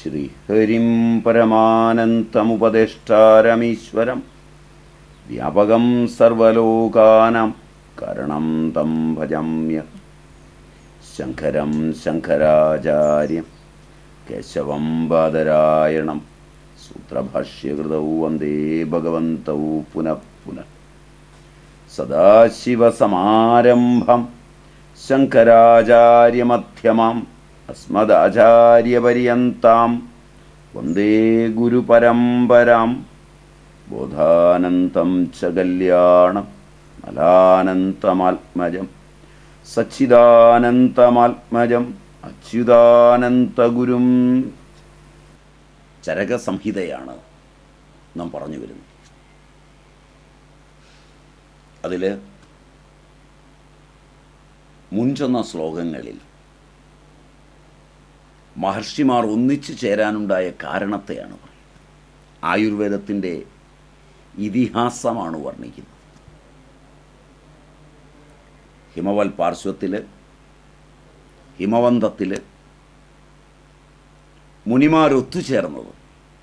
ശ്രീഹരിം പരമാനന്തമുപദേഷ്ടാരമീശ്വരം വ്യാപകം സർവലോകാനാം കരണം തം ഭജമ്യ ശങ്കരം ശങ്കരാചാര്യം കേശവം ബാദരായണം സൂത്രഭാഷ്യകൃതൗ വന്ദേ ഭഗവന്തൗ പുനഃ പുനഃ സദാശിവസമാരംഭം ശങ്കരാചാര്യമധ്യമാം അസ്മദാചാര്യപര്യന്താം വന്ദേ ഗുരുപരമ്പരാം ബോധാനന്തം ച കല്യാണം മലാനന്തമാത്മജം സച്ചിദാനന്തമാത്മജം അച്യുതാനന്തഗുരും ചരകസംഹിതയാണ് നാം പറഞ്ഞു വരുന്നത് അതിൽ മുൻചെന്ന ശ്ലോകങ്ങളിൽ മഹർഷിമാർ ഒന്നിച്ചു ചേരാനുണ്ടായ കാരണത്തെയാണ് പറയുന്നത് ആയുർവേദത്തിൻ്റെ ഇതിഹാസമാണ് വർണ്ണിക്കുന്നത് ഹിമവൽ പാർശ്വത്തിൽ ഹിമവന്തത്തിൽ മുനിമാർ ഒത്തുചേർന്നത്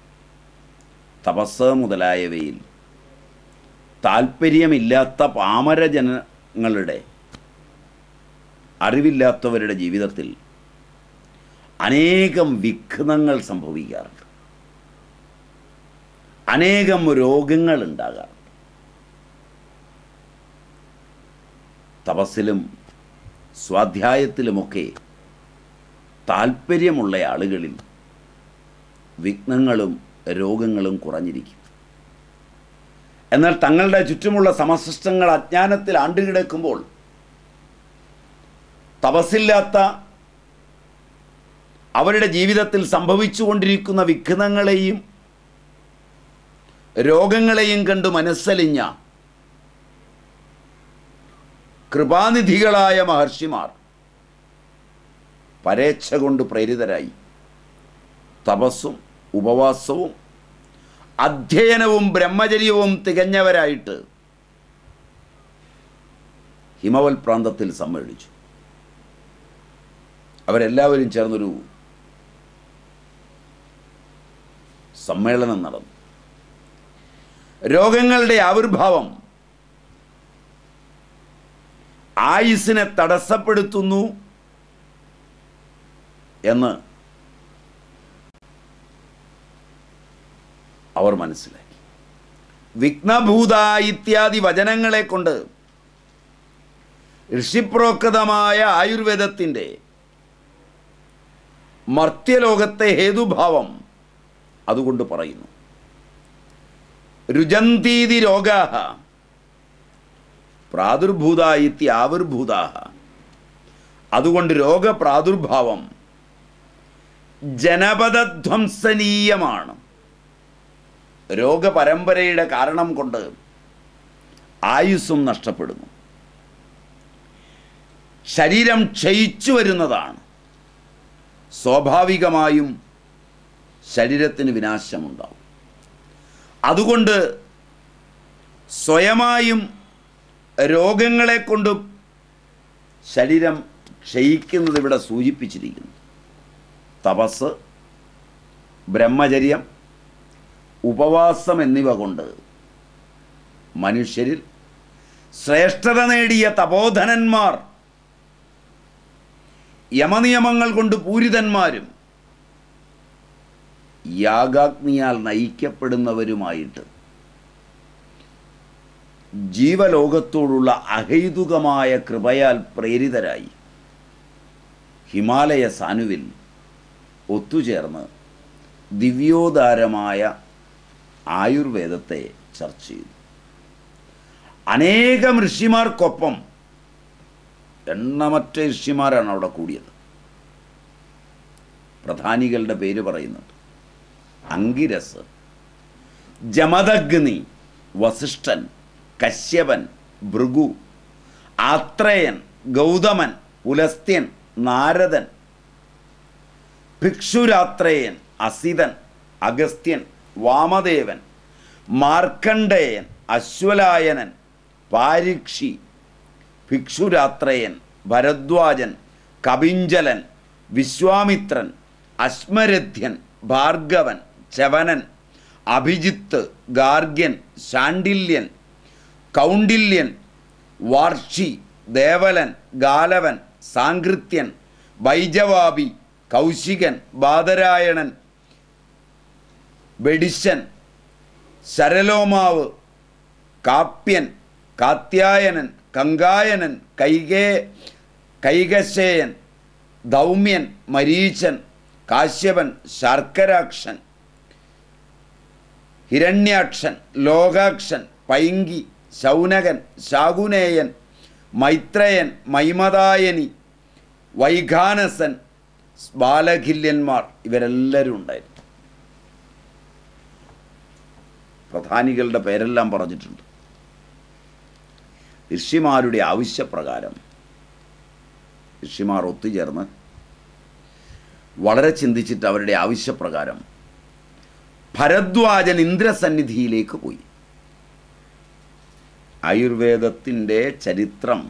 തപസ് മുതലായവയിൽ താല്പര്യമില്ലാത്ത പാമരജനങ്ങളുടെ അറിവില്ലാത്തവരുടെ ജീവിതത്തിൽ അനേകം വിഘ്നങ്ങൾ സംഭവിക്കാറുണ്ട് അനേകം രോഗങ്ങൾ ഉണ്ടാകാറുണ്ട് തപസ്സിലും സ്വാധ്യായത്തിലുമൊക്കെ താല്പര്യമുള്ള ആളുകളിൽ വിഘ്നങ്ങളും രോഗങ്ങളും കുറഞ്ഞിരിക്കും എന്നാൽ തങ്ങളുടെ ചുറ്റുമുള്ള സമസൃഷ്ടങ്ങൾ അജ്ഞാനത്തിൽ ആണ്ടുകിടക്കുമ്പോൾ തപസ്സില്ലാത്ത അവരുടെ ജീവിതത്തിൽ സംഭവിച്ചുകൊണ്ടിരിക്കുന്ന വിഘ്നങ്ങളെയും രോഗങ്ങളെയും കണ്ട് മനസ്സലിഞ്ഞ കൃപാനിധികളായ മഹർഷിമാർ പരേച്ഛ കൊണ്ട് പ്രേരിതരായി തപസ്സും ഉപവാസവും അധ്യയനവും ബ്രഹ്മചര്യവും തികഞ്ഞവരായിട്ട് ഹിമവൽ പ്രാന്തത്തിൽ സമ്മേളിച്ചു അവരെല്ലാവരും ചേർന്നൊരു സമ്മേളനം നടന്നു രോഗങ്ങളുടെ ആവിർഭാവം ആയുസ്സിനെ തടസ്സപ്പെടുത്തുന്നു എന്ന് അവർ മനസ്സിലാക്കി വിഘ്നഭൂത ഇത്യാദി വചനങ്ങളെ കൊണ്ട് ഋഷിപ്രോക്തമായ ആയുർവേദത്തിൻ്റെ മർത്യലോകത്തെ ഹേതുഭാവം അതുകൊണ്ട് പറയുന്നു രുജന്തീതി രോഗാഹ പ്രാദുർഭൂത ഇത്യാവിർഭൂതാഹ അതുകൊണ്ട് രോഗപ്രാദുർഭാവം ജനപദധ്വംസനീയമാണ് രോഗപരമ്പരയുടെ കാരണം കൊണ്ട് ആയുസ്സും നഷ്ടപ്പെടുന്നു ശരീരം ക്ഷയിച്ചു വരുന്നതാണ് സ്വാഭാവികമായും ശരീരത്തിന് വിനാശമുണ്ടാവും അതുകൊണ്ട് സ്വയമായും രോഗങ്ങളെ കൊണ്ട് ശരീരം ക്ഷയിക്കുന്നത് ഇവിടെ സൂചിപ്പിച്ചിരിക്കുന്നു തപസ് ബ്രഹ്മചര്യം ഉപവാസം എന്നിവ കൊണ്ട് മനുഷ്യരിൽ ശ്രേഷ്ഠത നേടിയ തപോധനന്മാർ യമനിയമങ്ങൾ കൊണ്ട് പൂരിതന്മാരും യാഗാഗ്നിയാൽ നയിക്കപ്പെടുന്നവരുമായിട്ട് ജീവലോകത്തോടുള്ള അഹൈതുകമായ കൃപയാൽ പ്രേരിതരായി ഹിമാലയ സാനുവിൽ ഒത്തുചേർന്ന് ദിവ്യോദാരമായ ആയുർവേദത്തെ ചർച്ച ചെയ്തു അനേകം ഋഷിമാർക്കൊപ്പം എണ്ണമറ്റ ഋഷിമാരാണ് അവിടെ കൂടിയത് പ്രധാനികളുടെ പേര് പറയുന്നുണ്ട് അങ്കിരസ് ജമദഗ്നി വസിഷ്ഠൻ കശ്യപൻ ഭൃഗു ആത്രേയൻ ഗൗതമൻ പുലസ്ത്യൻ നാരദൻ ഭിക്ഷുരാത്രേയൻ അസിതൻ അഗസ്ത്യൻ വാമദേവൻ മാർക്കണ്ഡേയൻ അശ്വലായനൻ പാരിക്ഷി ഭിക്ഷുരാത്രേയൻ ഭരദ്വാജൻ കപിഞ്ചലൻ വിശ്വാമിത്രൻ അശ്മരഥ്യൻ ഭാർഗവൻ ചവനൻ അഭിജിത്ത് ഗാർഗ്യൻ ശാണ്ഡില്യൻ കൗണ്ഡില്യൻ വാർഷി ദേവലൻ ഗാലവൻ സാങ്കൃത്യൻ ബൈജവാബി കൗശികൻ ബാദരായണൻ വെടിശൻ ശരലോമാവ് കാപ്യൻ കാത്യായനൻ കങ്കായനൻ കൈകേ കൈകശേയൻ ദൗമ്യൻ മരീചൻ കാശ്യപൻ ശർക്കരാക്ഷൻ ഹിരണ്യാക്ഷൻ ലോകാക്ഷൻ പൈങ്കി ശൗനകൻ ശാകുനേയൻ മൈത്രയൻ മൈമദായനി വൈഖാനസൻ ബാലഖില്യന്മാർ ഇവരെല്ലാവരും ഉണ്ടായിരുന്നു പ്രധാനികളുടെ പേരെല്ലാം പറഞ്ഞിട്ടുണ്ട് ഋഷിമാരുടെ ആവശ്യപ്രകാരം ഋഷിമാർ ഒത്തുചേർന്ന് വളരെ ചിന്തിച്ചിട്ട് അവരുടെ ആവശ്യപ്രകാരം ഭരദ്വാജൻ ഇന്ദ്രസന്നിധിയിലേക്ക് പോയി ആയുർവേദത്തിൻ്റെ ചരിത്രം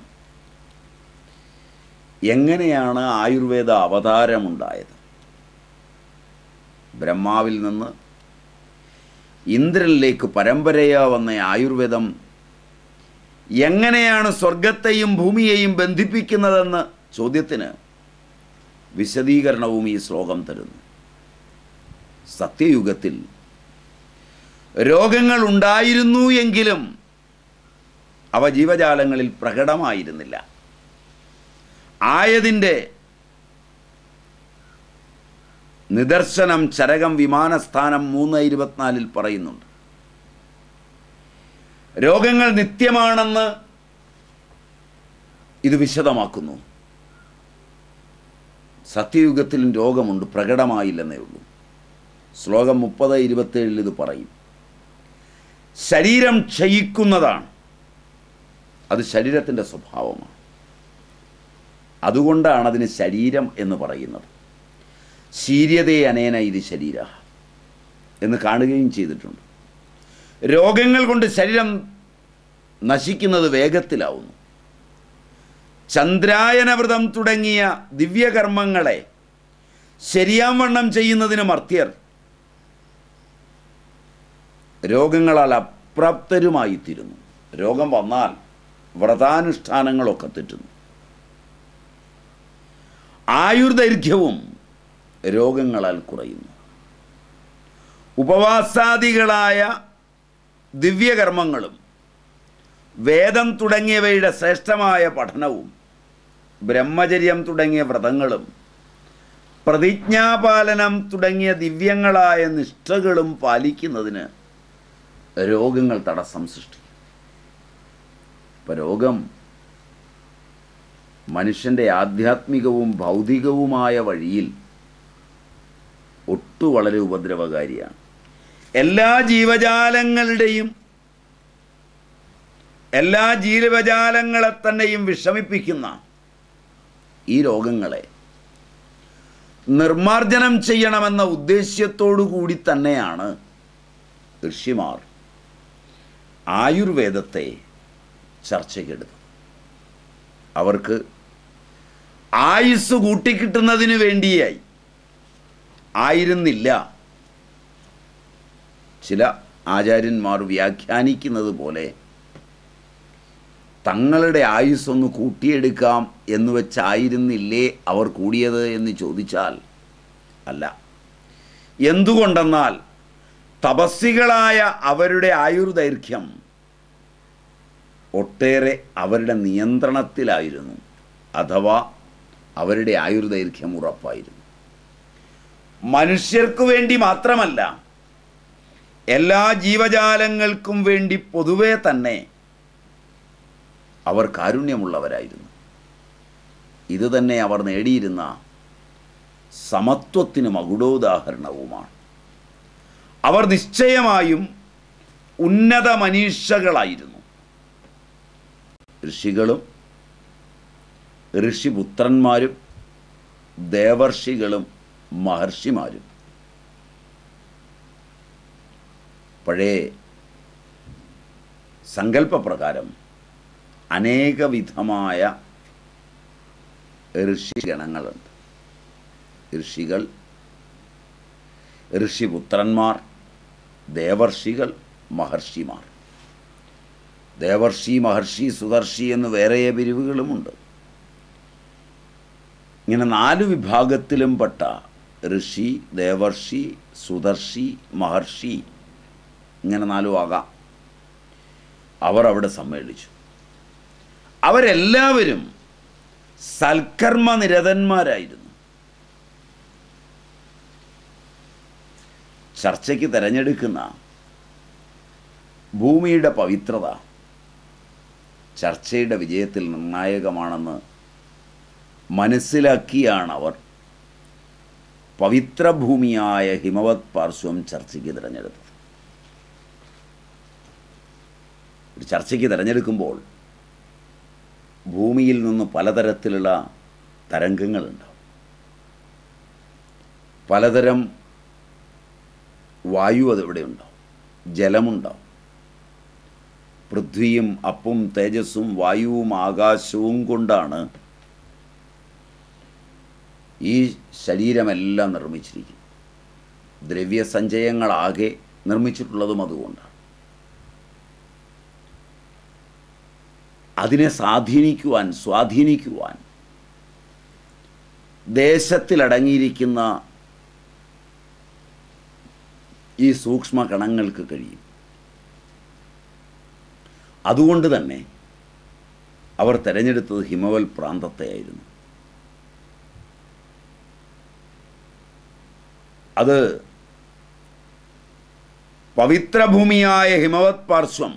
എങ്ങനെയാണ് ആയുർവേദ അവതാരമുണ്ടായത് ബ്രഹ്മാവിൽ നിന്ന് ഇന്ദ്രനിലേക്ക് പരമ്പരയാ വന്ന ആയുർവേദം എങ്ങനെയാണ് സ്വർഗത്തെയും ഭൂമിയെയും ബന്ധിപ്പിക്കുന്നതെന്ന് ചോദ്യത്തിന് വിശദീകരണവും ഈ ശ്ലോകം തരുന്നു സത്യയുഗത്തിൽ രോഗങ്ങൾ ഉണ്ടായിരുന്നു എങ്കിലും അവ ജീവജാലങ്ങളിൽ പ്രകടമായിരുന്നില്ല ആയതിൻ്റെ നിദർശനം ചരകം വിമാനസ്ഥാനം മൂന്ന് ഇരുപത്തിനാലിൽ പറയുന്നുണ്ട് രോഗങ്ങൾ നിത്യമാണെന്ന് ഇത് വിശദമാക്കുന്നു സത്യയുഗത്തിലും രോഗമുണ്ട് പ്രകടമായില്ലെന്നേ ഉള്ളൂ ശ്ലോകം മുപ്പത് ഇരുപത്തേഴിൽ ഇത് പറയും ശരീരം ക്ഷയിക്കുന്നതാണ് അത് ശരീരത്തിൻ്റെ സ്വഭാവമാണ് അതുകൊണ്ടാണ് അതിന് ശരീരം എന്ന് പറയുന്നത് ശീര്യതേ അനേന ഇത് ശരീര എന്ന് കാണുകയും ചെയ്തിട്ടുണ്ട് രോഗങ്ങൾ കൊണ്ട് ശരീരം നശിക്കുന്നത് വേഗത്തിലാവുന്നു ചന്ദ്രായനവ്രതം തുടങ്ങിയ ദിവ്യകർമ്മങ്ങളെ ശരിയാം വണ്ണം ചെയ്യുന്നതിന് മർത്യർ രോഗങ്ങളാൽ അപ്രാപ്തരുമായിത്തീരുന്നു രോഗം വന്നാൽ വ്രതാനുഷ്ഠാനങ്ങളൊക്കെ തെറ്റുന്നു ആയുർദൈർഘ്യവും രോഗങ്ങളാൽ കുറയുന്നു ഉപവാസാദികളായ ദിവ്യകർമ്മങ്ങളും വേദം തുടങ്ങിയവയുടെ ശ്രേഷ്ഠമായ പഠനവും ബ്രഹ്മചര്യം തുടങ്ങിയ വ്രതങ്ങളും പ്രതിജ്ഞാപാലനം തുടങ്ങിയ ദിവ്യങ്ങളായ നിഷ്ഠകളും പാലിക്കുന്നതിന് രോഗങ്ങൾ തടസ്സം സൃഷ്ടിക്കും ഇപ്പം രോഗം മനുഷ്യൻ്റെ ആധ്യാത്മികവും ഭൗതികവുമായ വഴിയിൽ ഒട്ടു വളരെ ഉപദ്രവകാരിയാണ് എല്ലാ ജീവജാലങ്ങളുടെയും എല്ലാ ജീവജാലങ്ങളെ തന്നെയും വിഷമിപ്പിക്കുന്ന ഈ രോഗങ്ങളെ നിർമാർജനം ചെയ്യണമെന്ന ഉദ്ദേശ്യത്തോടു കൂടി തന്നെയാണ് ഋഷിമാർ ആയുർവേദത്തെ ചർച്ചയ്ക്കെടുത്തത് അവർക്ക് ആയുസ് കൂട്ടിക്കിട്ടുന്നതിന് വേണ്ടിയായി ആയിരുന്നില്ല ചില ആചാര്യന്മാർ വ്യാഖ്യാനിക്കുന്നത് പോലെ തങ്ങളുടെ ആയുസ്സൊന്ന് കൂട്ടിയെടുക്കാം എന്ന് വെച്ചായിരുന്നില്ലേ അവർ കൂടിയത് എന്ന് ചോദിച്ചാൽ അല്ല എന്തുകൊണ്ടെന്നാൽ തപസ്സികളായ അവരുടെ ആയുർദൈർഘ്യം ഒട്ടേറെ അവരുടെ നിയന്ത്രണത്തിലായിരുന്നു അഥവാ അവരുടെ ആയുർദൈർഘ്യം ഉറപ്പായിരുന്നു മനുഷ്യർക്കു വേണ്ടി മാത്രമല്ല എല്ലാ ജീവജാലങ്ങൾക്കും വേണ്ടി പൊതുവേ തന്നെ അവർ കാരുണ്യമുള്ളവരായിരുന്നു ഇത് തന്നെ അവർ നേടിയിരുന്ന സമത്വത്തിന് മകുടോദാഹരണവുമാണ് അവർ നിശ്ചയമായും ഉന്നത മനീഷകളായിരുന്നു ഋഷികളും ഋഷിപുത്രന്മാരും ദേവർഷികളും മഹർഷിമാരും പഴയ സങ്കല്പപ്രകാരം അനേകവിധമായ ഋഷിഗണങ്ങളുണ്ട് ഋഷികൾ ഋഷിപുത്രന്മാർ ദേവർഷികൾ മഹർഷിമാർ ദേവർഷി മഹർഷി സുദർശി എന്ന് വേറെ പിരിവുകളുമുണ്ട് ഇങ്ങനെ നാല് വിഭാഗത്തിലും പെട്ട ഋഷി ദേവർഷി സുദർശി മഹർഷി ഇങ്ങനെ നാലും ആകാം അവർ അവിടെ സമ്മേളിച്ചു അവരെല്ലാവരും സൽക്കർമ്മ നിരതന്മാരായിരുന്നു ചർച്ചയ്ക്ക് തിരഞ്ഞെടുക്കുന്ന ഭൂമിയുടെ പവിത്രത ചർച്ചയുടെ വിജയത്തിൽ നിർണായകമാണെന്ന് മനസ്സിലാക്കിയാണ് അവർ പവിത്രഭൂമിയായ ഹിമവത് പാർശ്വം ചർച്ചയ്ക്ക് തിരഞ്ഞെടുത്തത് ഒരു ചർച്ചയ്ക്ക് തിരഞ്ഞെടുക്കുമ്പോൾ ഭൂമിയിൽ നിന്ന് പലതരത്തിലുള്ള തരംഗങ്ങളുണ്ടാവും പലതരം വായു അതിവിടെ ഉണ്ടാവും ജലമുണ്ടാവും പൃഥ്വിയും അപ്പും തേജസ്സും വായുവും ആകാശവും കൊണ്ടാണ് ഈ ശരീരമെല്ലാം നിർമ്മിച്ചിരിക്കുന്നത് ദ്രവ്യസഞ്ചയങ്ങളാകെ നിർമ്മിച്ചിട്ടുള്ളതും അതുകൊണ്ടാണ് അതിനെ സ്വാധീനിക്കുവാൻ സ്വാധീനിക്കുവാൻ ദേശത്തിലടങ്ങിയിരിക്കുന്ന ഈ സൂക്ഷ്മ കണങ്ങൾക്ക് കഴിയും അതുകൊണ്ട് തന്നെ അവർ തിരഞ്ഞെടുത്തത് ഹിമവൽ പ്രാന്തത്തെയായിരുന്നു അത് പവിത്രഭൂമിയായ ഹിമവത് പാർശ്വം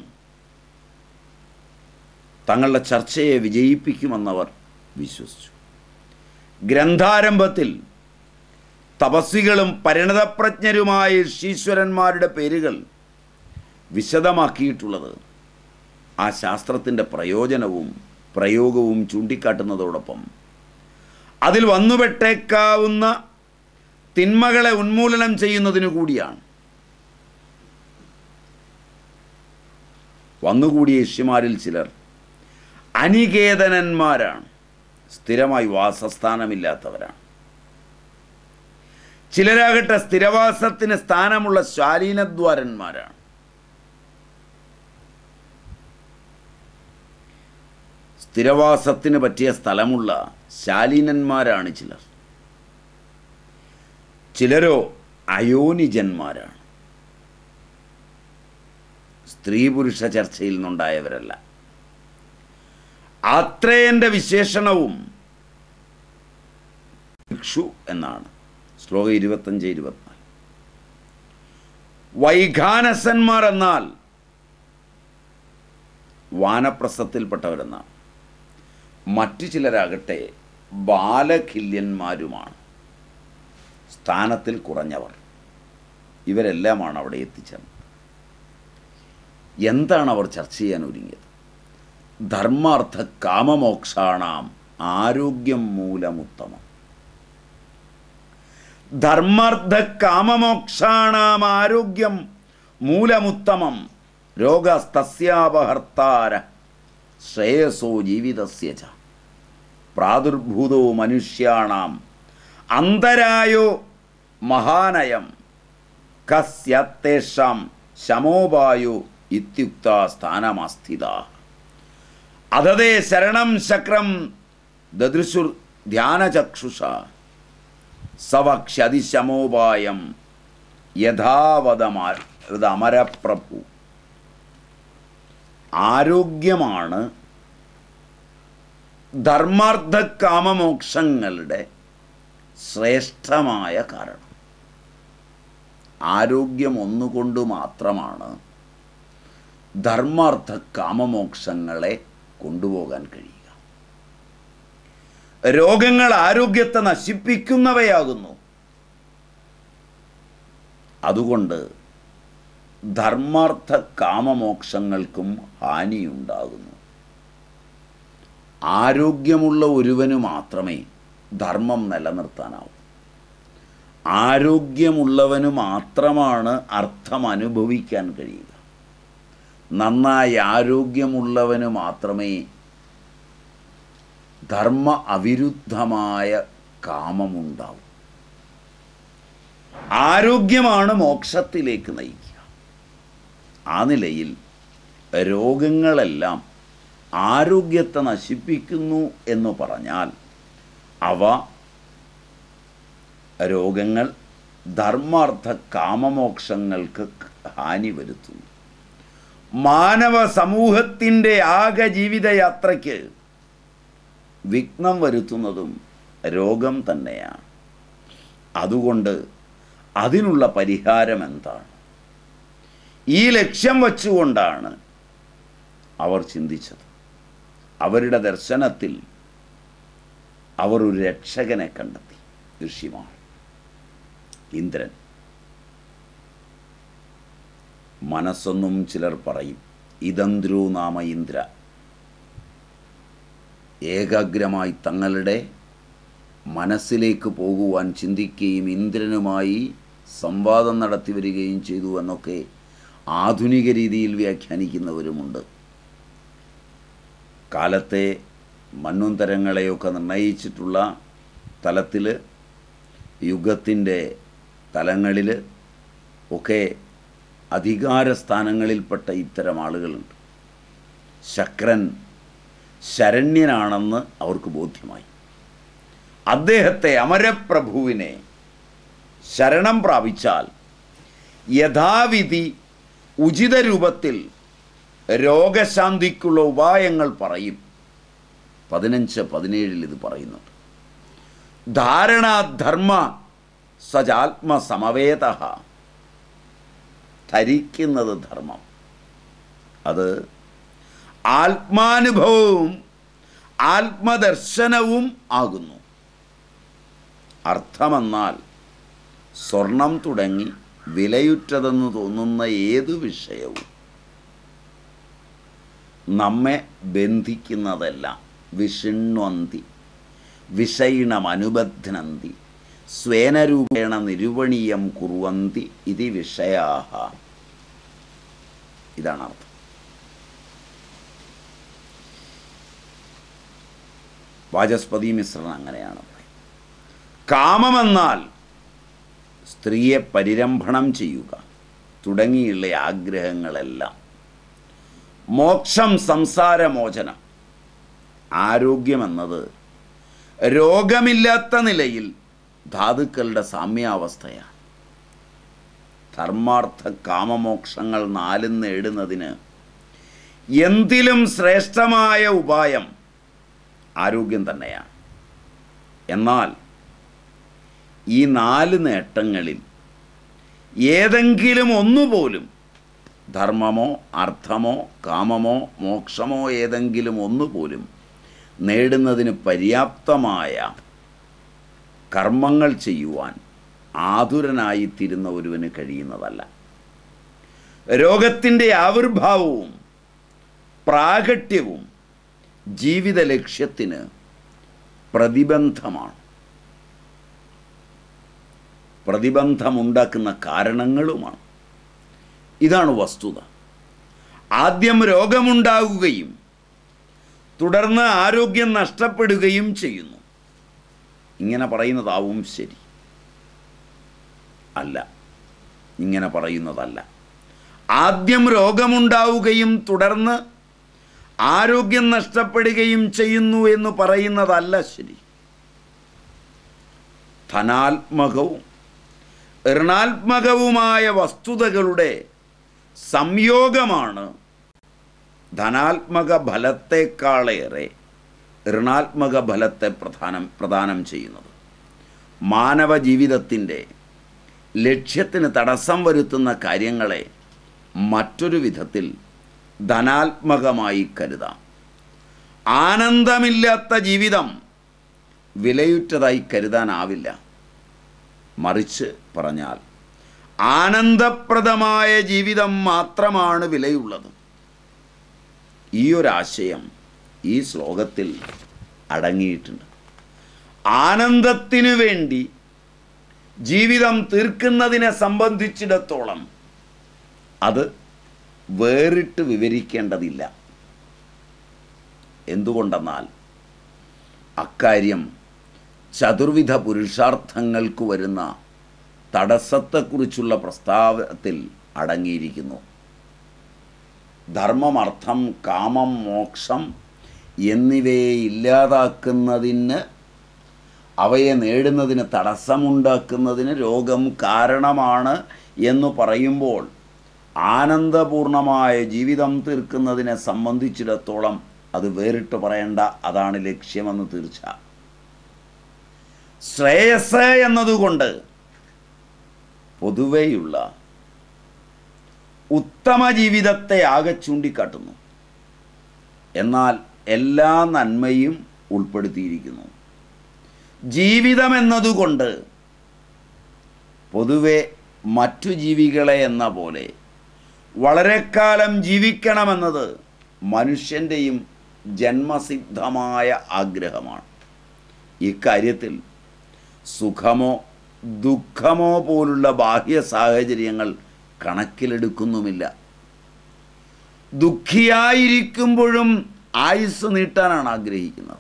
തങ്ങളുടെ ചർച്ചയെ വിജയിപ്പിക്കുമെന്നവർ വിശ്വസിച്ചു ഗ്രന്ഥാരംഭത്തിൽ തപസ്വികളും പരിണതപ്രജ്ഞരുമായ ഋഷീശ്വരന്മാരുടെ പേരുകൾ വിശദമാക്കിയിട്ടുള്ളത് ആ ശാസ്ത്രത്തിൻ്റെ പ്രയോജനവും പ്രയോഗവും ചൂണ്ടിക്കാട്ടുന്നതോടൊപ്പം അതിൽ വന്നുപെട്ടേക്കാവുന്ന തിന്മകളെ ഉന്മൂലനം ചെയ്യുന്നതിനു കൂടിയാണ് വന്നുകൂടിയ ഋഷിമാരിൽ ചിലർ അനികേതനന്മാരാണ് സ്ഥിരമായി വാസസ്ഥാനമില്ലാത്തവരാണ് ചിലരാകട്ടെ സ്ഥിരവാസത്തിന് സ്ഥാനമുള്ള ശാലീനദ്വാരന്മാരാണ് സ്ഥിരവാസത്തിന് പറ്റിയ സ്ഥലമുള്ള ശാലീനന്മാരാണ് ചിലർ ചിലരോ അയോനിജന്മാരാണ് സ്ത്രീ പുരുഷ ചർച്ചയിൽ നിന്നുണ്ടായവരല്ല ആത്രേയന്റെ വിശേഷണവും ഭിക്ഷു എന്നാണ് ശ്ലോകം ഇരുപത്തഞ്ച് ഇരുപത്തിനാല് വൈഖാനസന്മാർ എന്നാൽ വാനപ്രസ്ഥത്തിൽപ്പെട്ടവരെന്നാണ് മറ്റു ചിലരാകട്ടെ ബാലഖില്യന്മാരുമാണ് സ്ഥാനത്തിൽ കുറഞ്ഞവർ ഇവരെല്ലാമാണ് അവിടെ എത്തിച്ചത് എന്താണ് അവർ ചർച്ച ചെയ്യാൻ ഒരുങ്ങിയത് ധർമാർത്ഥ കാമമോക്ഷാണാം ആരോഗ്യം മൂലമുത്തമം ധർമാർത്ഥ കാമമോക്ഷാണാം ആരോഗ്യം മൂലമുത്തമം രോഗസ്തസ്യാപഹർത്താര ശ്രേയസോ ജീവിതസ്യ ച പ്രാദുർഭൂതോ മനുഷ്യാണാം അന്തരായോ മഹാനയം കസ്യത്തേഷാം ശമോപായോ ഇത്യുക്ത സ്ഥാനമസ്ഥിത അതതേ ശരണം ശക്രം ദദൃശുർ ധ്യാനചക്ഷുഷ സവക്ഷതിശമോപായം യഥാവതമരപ്രഭു ആരോഗ്യമാണ് ധർമാർത്ഥ കാമമോക്ഷങ്ങളുടെ ശ്രേഷ്ഠമായ കാരണം ആരോഗ്യം ഒന്നുകൊണ്ട് മാത്രമാണ് ധർമാർത്ഥ കാമമോക്ഷങ്ങളെ കൊണ്ടുപോകാൻ കഴിയുക രോഗങ്ങൾ ആരോഗ്യത്തെ നശിപ്പിക്കുന്നവയാകുന്നു അതുകൊണ്ട് ധർമാർത്ഥ കാമമോക്ഷങ്ങൾക്കും ഹാനിയുണ്ടാകുന്നു ആരോഗ്യമുള്ള ഒരുവന് മാത്രമേ ധർമ്മം നിലനിർത്താനാവൂ ആരോഗ്യമുള്ളവന് മാത്രമാണ് അർത്ഥം അനുഭവിക്കാൻ കഴിയുക നന്നായി ആരോഗ്യമുള്ളവന് മാത്രമേ ധർമ്മ അവിരുദ്ധമായ കാമമുണ്ടാവും ആരോഗ്യമാണ് മോക്ഷത്തിലേക്ക് നയിക്കുക ആ നിലയിൽ രോഗങ്ങളെല്ലാം ആരോഗ്യത്തെ നശിപ്പിക്കുന്നു എന്ന് പറഞ്ഞാൽ അവ രോഗങ്ങൾ ധർമാർത്ഥ കാമമോക്ഷങ്ങൾക്ക് ഹാനി വരുത്തുന്നു മാനവ സമൂഹത്തിൻ്റെ ആകെ ജീവിതയാത്രയ്ക്ക് വിഘ്നം വരുത്തുന്നതും രോഗം തന്നെയാണ് അതുകൊണ്ട് അതിനുള്ള പരിഹാരം എന്താണ് ഈ ലക്ഷ്യം വച്ചുകൊണ്ടാണ് അവർ ചിന്തിച്ചത് അവരുടെ ദർശനത്തിൽ അവർ ഒരു രക്ഷകനെ കണ്ടെത്തി ഋഷിമാർ ഇന്ദ്രൻ മനസ്സൊന്നും ചിലർ പറയും ഇതന്ത്രു നാമ ഇന്ദ്ര ഏകാഗ്രമായി തങ്ങളുടെ മനസ്സിലേക്ക് പോകുവാൻ ചിന്തിക്കുകയും ഇന്ദ്രനുമായി സംവാദം നടത്തി വരികയും ചെയ്തു എന്നൊക്കെ ആധുനിക രീതിയിൽ വ്യാഖ്യാനിക്കുന്നവരുമുണ്ട് കാലത്തെ മണ്ണുന്തരങ്ങളെയൊക്കെ നിർണയിച്ചിട്ടുള്ള തലത്തിൽ യുഗത്തിൻ്റെ തലങ്ങളിൽ ഒക്കെ അധികാര സ്ഥാനങ്ങളിൽപ്പെട്ട ഇത്തരം ആളുകളുണ്ട് ശക്രൻ ശരണ്യനാണെന്ന് അവർക്ക് ബോധ്യമായി അദ്ദേഹത്തെ അമരപ്രഭുവിനെ ശരണം പ്രാപിച്ചാൽ യഥാവിധി ഉചിത രൂപത്തിൽ രോഗശാന്തിക്കുള്ള ഉപായങ്ങൾ പറയും പതിനഞ്ച് പതിനേഴിൽ ഇത് പറയുന്നുണ്ട് ധാരണാധർമ്മ സജാത്മസമവേദ ധരിക്കുന്നത് ധർമ്മം അത് ആത്മാനുഭവവും ആത്മദർശനവും ആകുന്നു അർത്ഥമെന്നാൽ സ്വർണം തുടങ്ങി വിലയുറ്റതെന്ന് തോന്നുന്ന ഏതു വിഷയവും നമ്മെ ബന്ധിക്കുന്നതെല്ലാം വിഷിണ്വന്തി വിഷയിണമനുബധ്നന്തി സ്വേനരൂപേണ നിരൂപണീയം കുറുവന്തി ഇത് വിഷയാഹ ഇതാണ് അർത്ഥം വാചസ്പതി മിശ്രൻ അങ്ങനെയാണ് പറയുന്നത് കാമമെന്നാൽ സ്ത്രീയെ പരിരംഭണം ചെയ്യുക തുടങ്ങിയുള്ള ആഗ്രഹങ്ങളെല്ലാം മോക്ഷം സംസാരമോചനം ആരോഗ്യമെന്നത് രോഗമില്ലാത്ത നിലയിൽ ധാതുക്കളുടെ സാമ്യാവസ്ഥയാണ് ധർമാർത്ഥ കാമമോക്ഷങ്ങൾ നാലും നേടുന്നതിന് എന്തിലും ശ്രേഷ്ഠമായ ഉപായം ആരോഗ്യം തന്നെയാണ് എന്നാൽ ഈ നാല് നേട്ടങ്ങളിൽ ഏതെങ്കിലും ഒന്നുപോലും ധർമ്മമോ അർത്ഥമോ കാമമോ മോക്ഷമോ ഏതെങ്കിലും ഒന്നുപോലും നേടുന്നതിന് പര്യാപ്തമായ കർമ്മങ്ങൾ ചെയ്യുവാൻ ആതുരനായിത്തീരുന്ന ഒരുവന് കഴിയുന്നതല്ല രോഗത്തിൻ്റെ ആവിർഭാവവും പ്രാകട്യവും ജീവിത ലക്ഷ്യത്തിന് പ്രതിബന്ധമാണ് പ്രതിബന്ധമുണ്ടാക്കുന്ന കാരണങ്ങളുമാണ് ഇതാണ് വസ്തുത ആദ്യം രോഗമുണ്ടാകുകയും തുടർന്ന് ആരോഗ്യം നഷ്ടപ്പെടുകയും ചെയ്യുന്നു ഇങ്ങനെ പറയുന്നതാവും ശരി അല്ല ഇങ്ങനെ പറയുന്നതല്ല ആദ്യം രോഗമുണ്ടാവുകയും തുടർന്ന് ആരോഗ്യം നഷ്ടപ്പെടുകയും ചെയ്യുന്നു എന്ന് പറയുന്നതല്ല ശരി ധനാത്മകവും ഋണാത്മകവുമായ വസ്തുതകളുടെ സംയോഗമാണ് ധനാത്മക ഫലത്തെക്കാളേറെ ഋണാത്മക ഫലത്തെ പ്രധാനം പ്രദാനം ചെയ്യുന്നത് മാനവ ജീവിതത്തിൻ്റെ ലക്ഷ്യത്തിന് തടസ്സം വരുത്തുന്ന കാര്യങ്ങളെ മറ്റൊരു വിധത്തിൽ ധനാത്മകമായി കരുതാം ആനന്ദമില്ലാത്ത ജീവിതം വിലയുറ്റതായി കരുതാനാവില്ല മറിച്ച് പറഞ്ഞാൽ ആനന്ദപ്രദമായ ജീവിതം മാത്രമാണ് വിലയുള്ളത് ഈ ഒരാശയം ഈ ശ്ലോകത്തിൽ അടങ്ങിയിട്ടുണ്ട് ആനന്ദത്തിനു വേണ്ടി ജീവിതം തീർക്കുന്നതിനെ സംബന്ധിച്ചിടത്തോളം അത് വേറിട്ട് വിവരിക്കേണ്ടതില്ല എന്തുകൊണ്ടെന്നാൽ അക്കാര്യം ചതുർവിധ പുരുഷാർത്ഥങ്ങൾക്ക് വരുന്ന തടസ്സത്തെക്കുറിച്ചുള്ള പ്രസ്താവത്തിൽ അടങ്ങിയിരിക്കുന്നു ധർമ്മം അർത്ഥം കാമം മോക്ഷം എന്നിവയെ ഇല്ലാതാക്കുന്നതിന് അവയെ നേടുന്നതിന് തടസ്സമുണ്ടാക്കുന്നതിന് രോഗം കാരണമാണ് എന്ന് പറയുമ്പോൾ ആനന്ദപൂർണമായ ജീവിതം തീർക്കുന്നതിനെ സംബന്ധിച്ചിടത്തോളം അത് വേറിട്ട് പറയേണ്ട അതാണ് ലക്ഷ്യമെന്ന് തീർച്ച ശ്രേയസ് എന്നതുകൊണ്ട് പൊതുവെയുള്ള ഉത്തമ ജീവിതത്തെ ആകെ ചൂണ്ടിക്കാട്ടുന്നു എന്നാൽ എല്ലാ നന്മയും ഉൾപ്പെടുത്തിയിരിക്കുന്നു ജീവിതം എന്നതുകൊണ്ട് പൊതുവെ മറ്റു ജീവികളെ എന്ന പോലെ വളരെക്കാലം ജീവിക്കണമെന്നത് മനുഷ്യൻ്റെയും ജന്മസിദ്ധമായ ആഗ്രഹമാണ് ഇക്കാര്യത്തിൽ സുഖമോ ദുഃഖമോ പോലുള്ള ബാഹ്യ സാഹചര്യങ്ങൾ കണക്കിലെടുക്കുന്നുമില്ല ദുഃഖിയായിരിക്കുമ്പോഴും ആയുസ് നീട്ടാനാണ് ആഗ്രഹിക്കുന്നത്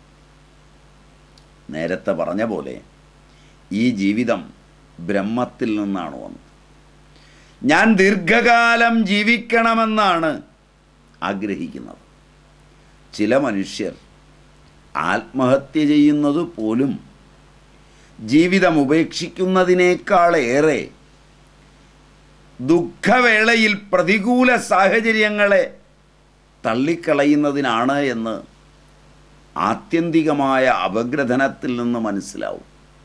നേരത്തെ പറഞ്ഞ പോലെ ഈ ജീവിതം ബ്രഹ്മത്തിൽ നിന്നാണ് വന്നത് ഞാൻ ദീർഘകാലം ജീവിക്കണമെന്നാണ് ആഗ്രഹിക്കുന്നത് ചില മനുഷ്യർ ആത്മഹത്യ ചെയ്യുന്നത് പോലും ജീവിതം ഉപേക്ഷിക്കുന്നതിനേക്കാളേറെ ദുഃഖവേളയിൽ പ്രതികൂല സാഹചര്യങ്ങളെ തള്ളിക്കളയുന്നതിനാണ് എന്ന് ആത്യന്തികമായ അപഗ്രഥനത്തിൽ നിന്ന് മനസ്സിലാവും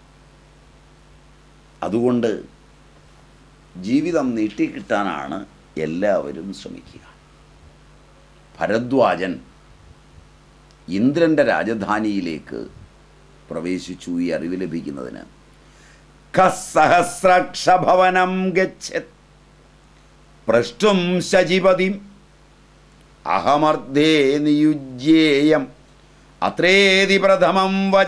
അതുകൊണ്ട് ജീവിതം നീട്ടിക്കിട്ടാനാണ് എല്ലാവരും ശ്രമിക്കുക ഭരദ്വാജൻ ഇന്ദ്രൻ്റെ രാജധാനിയിലേക്ക് പ്രവേശിച്ചു ഈ അറിവ് ലഭിക്കുന്നതിന് കസഹസ്രക്ഷഭവനം ഗച്ഛത് പ്രഷ്ടും ശചിപതിം അഹമർദ്ധേ നിയുജ്യേയം അത്രേതി പ്രഥമം വച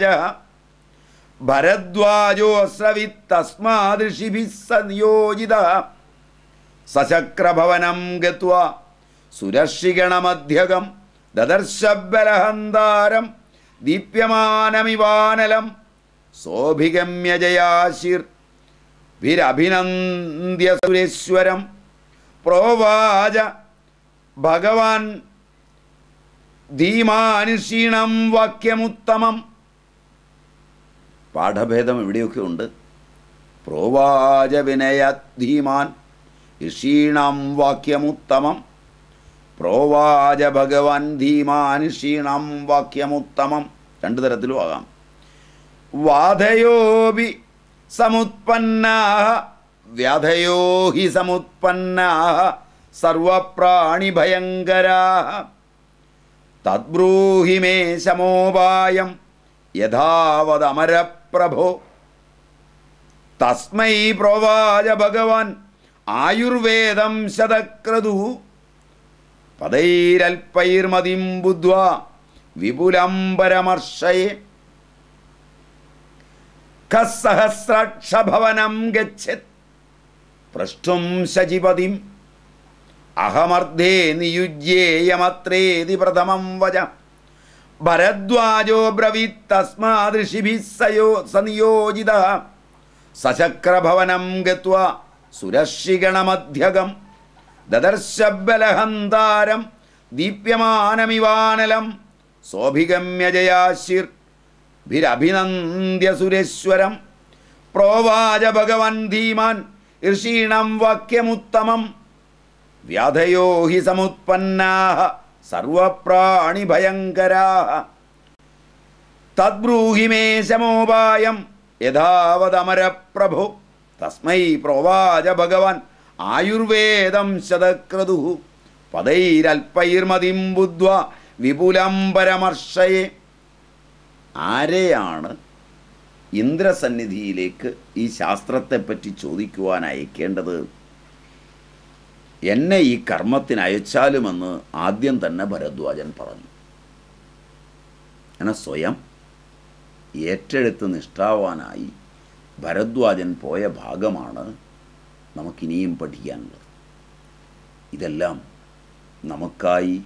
ഭരദ്വാജോസ്രവിത്തസ്മാദൃഷിഭിः സ നിയോജിത സശക്രഭവനം ഗത്വാ സുരർഷിഗണമധ്യകം ദദർശബലഹന്താരം ദീപ്യമാനമിവാനലം സോഭിഗമ്യ ജയാശിർ വിരഭിനന്ദ്യ സുരേശ്വരം പ്രോവാച ഭഗവാൻ ധീമാനുഷീണം വാക്യമുത്തമം പാഠഭേദം എവിടെയൊക്കെ ഉണ്ട് പ്രോവാച വിനയധീമാൻ ഋഷീണം വാക്യമുത്തമം പ്രോവാച ഭഗവാൻ ധീമാൻ ക്ഷീണം വാക്യമുത്തമം രണ്ടു തരത്തിലും ആകാം വാധയോപി സമുത്പന്നാ വ്യാധയോ ഹി സമുത്പന്നാ സർവപ്രാണിഭയങ്കരാ തദ്ബ്രൂഹി മേ ശമോപായം യഥാവതമരപ്രഭോ തസ്മൈ പ്രോവാച ഭഗവാൻ ആയുർവേദം ശതക്രതു പദൈരൽപ്പൈർമതിം ബുദ്ധ്വാ വിപുലം പരമർശയെ കസഹസ്രക്ഷഭവനം ഗച്ഛത് പൃഷ്ഠും ശചിപതിം അഹമർദ്ധേ നിയുജ്യേയമത്രേതി പ്രഥമം വച ഭരദ്വാജോ ബ്രവീത് തസ്മാദൃഷിഭിः സയോ സനിയോജിത സശക്രഭവനം ഗത്വാ സുരർഷിഗണമധ്യകം ദദർശബലഹന്താരം ദീപ്യമാനമിവാനലം സോഭിഗമ്യ ജയാശിർ ഭിരഭിനന്ദ്യ സുരേശ്വരം പ്രോവാച ഭഗവൻ ധീമാൻ ഋഷീണം വാക്യമുത്തമം വ്യാധയോ ഹി സമുത്പന്നാ സർവപ്രാണിഭയങ്കരാ തദ്ബ്രൂഹി മേ ശമോപായം യഥാവതമരപ്രഭു തസ്മൈ പ്രോവാച ഭഗവാൻ ആയുർവേദം ശതക്രതു പദൈരൽപ്പൈർമതിം ബുദ്ധ്വ വിപുലം പരമർശയെ ആരെയാണ് ഇന്ദ്രസന്നിധിയിലേക്ക് ഈ ശാസ്ത്രത്തെപ്പറ്റി ചോദിക്കുവാൻ അയക്കേണ്ടത് എന്നെ ഈ കർമ്മത്തിന് അയച്ചാലുമെന്ന് ആദ്യം തന്നെ ഭരദ്വാജൻ പറഞ്ഞു അങ്ങനെ സ്വയം ഏറ്റെടുത്ത് നിഷ്ഠാവാനായി ഭരദ്വാജൻ പോയ ഭാഗമാണ് നമുക്കിനിയും പഠിക്കാനുള്ളത് ഇതെല്ലാം നമുക്കായി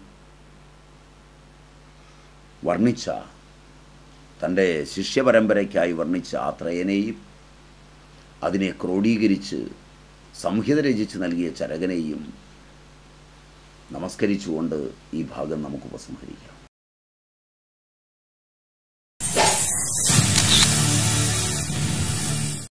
വർണ്ണിച്ച തൻ്റെ ശിഷ്യപരമ്പരയ്ക്കായി വർണ്ണിച്ച ആത്രേയനെയും അതിനെ ക്രോഡീകരിച്ച് സംഹിത രചിച്ച് നൽകിയ ചരകനെയും നമസ്കരിച്ചുകൊണ്ട് ഈ ഭാഗം നമുക്ക് ഉപസംഹരിക്കാം